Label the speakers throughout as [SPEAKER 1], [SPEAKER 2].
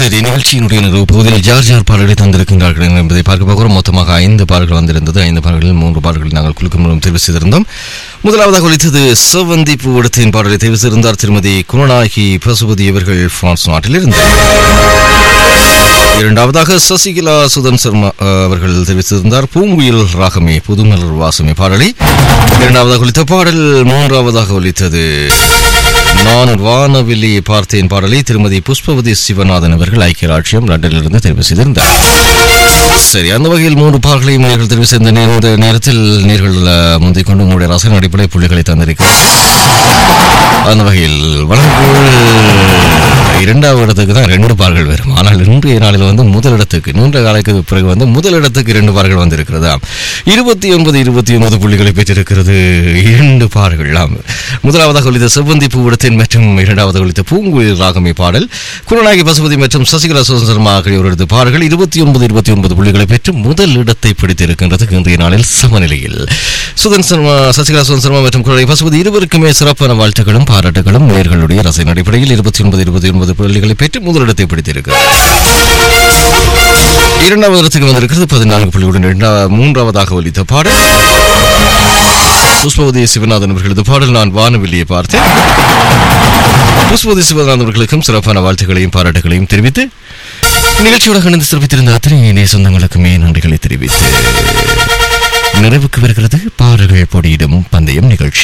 [SPEAKER 1] சரி நிகழ்ச்சியினுடைய நிறைவு பகுதியில் ஜார் ஜார் பாடல்களை தந்திருக்கின்றார்கள் என்பதை பார்க்க போகிறோம் மொத்தமாக ஐந்து பாடல்கள் வந்திருந்தது ஐந்து பாடல்களில் மூன்று பாடல்களை நாங்கள் குலுக்கும் மூலம் தெரிவு செய்திருந்தோம் முதலாவதாக ஒலித்தது செவந்தி பூவடத்தின் பாடலை தெரிவு செய்திருந்தார் திருமதி குணநாயகி பசுபதி அவர்கள் பிரான்ஸ் நாட்டிலிருந்து இரண்டாவதாக சசிகலா சுதன் சர்மா அஹ், அவர்கள் தெரிவித்திருந்தார் பூங்குயில் ராகமே புதுமலர் வாசமே பாடலை இரண்டாவதாக ஒலித்த பாடல் மூன்றாவதாக ஒலித்தது நான் வானவில்லியை பார்த்தேன் பாடலை திருமதி புஷ்பவதி சிவநாதன் அவர்கள் ஐக்கிய ராட்சியம் லண்டனிலிருந்து தெரிவு செய்திருந்தார் சரி அந்த வகையில் மூன்று பாடல்களையும் நேர்கள் தெரிவு செய்த நேர- இந்த நேரத்தில் நேர்கள் அஹ், முந்திக் கொண்டு உங்களுடைய ரசன அடிப்படை புள்ளிகளை தந்திருக்கிறார் அந்த வகையில் வழங்குவோர் இரண்டாவது இடத்துக்கு தான் ரெண்டு பார்கள் வரும் ஆனால் இன்றைய நாளில் வந்து முதலிடத்துக்கு நீண்ட காலத்துக்கு பிறகு வந்து முதலிடத்துக்கு இரண்டு பார்கள் வந்திருக்கிறதா இருபத்தி ஒன்பது இருபத்தி ஒன்பது புள்ளிகளை பெற்றிருக்கிறது இரண்டு பார்கள் ஆம் முதலாவதாக ஒழித்த செவ்வந்தி பூவிடத்தின் மற்றும் இரண்டாவது ஒழித்த பூங்குயில் ராகமே பாடல் குருநாயகி பசுபதி மற்றும் சசிகலா சுதந்திரமா ஆகியோரது பாடல்கள் இருபத்தி ஒன்பது இருபத்தி ஒன்பது புள்ளிகளை பெற்று முதல் இடத்தை பிடித்திருக்கின்றது இன்றைய நாளில் சமநிலையில் சுதன் சர்மா சசிகலா சுதன் சர்மா மற்றும் குரலை பசுபதி இருவருக்குமே சிறப்பான வாழ்த்துக்களும் பாராட்டுகளும் நேர்களுடைய ரசையின் அடிப்படையில் இருபத்தி ஒன்பது இருபத்தி ஒன்பது புள்ளிகளை பெற்று முதலிடத்தை பிடித்திருக்கிறது இரண்டாவது இடத்துக்கு வந்திருக்கிறது பதினான்கு புள்ளியுடன் இரண்டா- மூன்றாவதாக ஒலித்த பாடல் புஷ்பவதி சிவநாதன் அவர்களது பாடல் நான் வானவில்லியை பார்த்தேன் புஷ்பவதி சிவநாதன் அவர்களுக்கும் சிறப்பான வாழ்த்துக்களையும் பாராட்டுகளையும் தெரிவித்து நிகழ்ச்சியோட இணைந்து சிறப்பித்திருந்த அத்தனை இணைய சொந்தங்களுக்குமே நன்றிகளை தெரிவித்து நிறைவுக்கு வருகிறது பாடல்கள் பொடியிடும் பந்தயம் நிகழ்ச்சி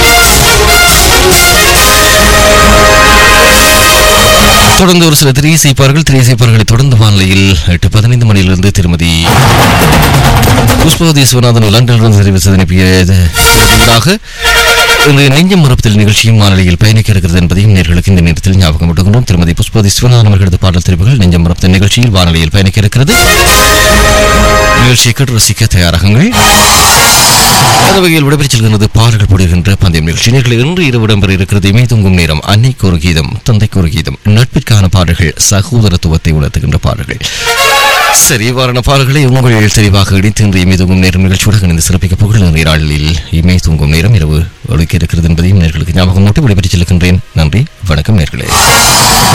[SPEAKER 1] தொடர்ந்து ஒரு சில திரையிசைப்பார்கள் திரையிசைப்பார்களை தொடர்ந்து வானிலையில் எட்டு பதினைந்து மணியிலிருந்து திருமதி புஷ்பவதி சிவநாதன் லண்டனிலிருந்து தெரிவித்து அனுப்பியதாக இந்த நெஞ்சம் மரப்பத்தில் நிகழ்ச்சியும் மாநிலையில் பயணிக்க இருக்கிறது என்பதையும் நேர்களுக்கு இந்த நேரத்தில் ஞாபகம் விட்டுகின்றோம் திருமதி புஷ்பவதி சிவநாதன் அவர்களது பாடல் தெரிவுகள் நெஞ்சம் மரப்பத்தில் நிகழ்ச்சியில் வானிலையில் பயணிக்க இருக்கிறது நிகழ்ச்சியை கேட்டு ரசிக்க தயாராகுங்கள் அந்த வகையில் விடைபெறச் செல்கிறது பாடல்கள் போடுகின்ற பந்தயம் நிகழ்ச்சி நேர்களை இன்று இரவு இடம்பெற இருக்கிறது இமை தூங்கும் நேரம் அன்னைக்கு ஒரு கீதம் தந்தைக்கு ஒரு கீதம் நட்பிற்கான பாடல்கள் சகோதரத்துவத்தை உணர்த்துகின்ற பாடல்கள் சரி இவ்வாறான பாடல்களை உங்கள் தெளிவாக இணைத்து இன்று இமை தூங்கும் நேரம் நிகழ்ச்சியுடன் இணைந்து சிறப்பிக்கப் போகிற நாளில் இமை தூங்கும் நேரம் இரவு ஒழுக்க இருக்கிறது என்பதையும் நேர்களுக்கு ஞாபகம் மூட்டி விடைபெற்றுச் செல்கின்றேன் நன்றி வணக்கம் நேர்களே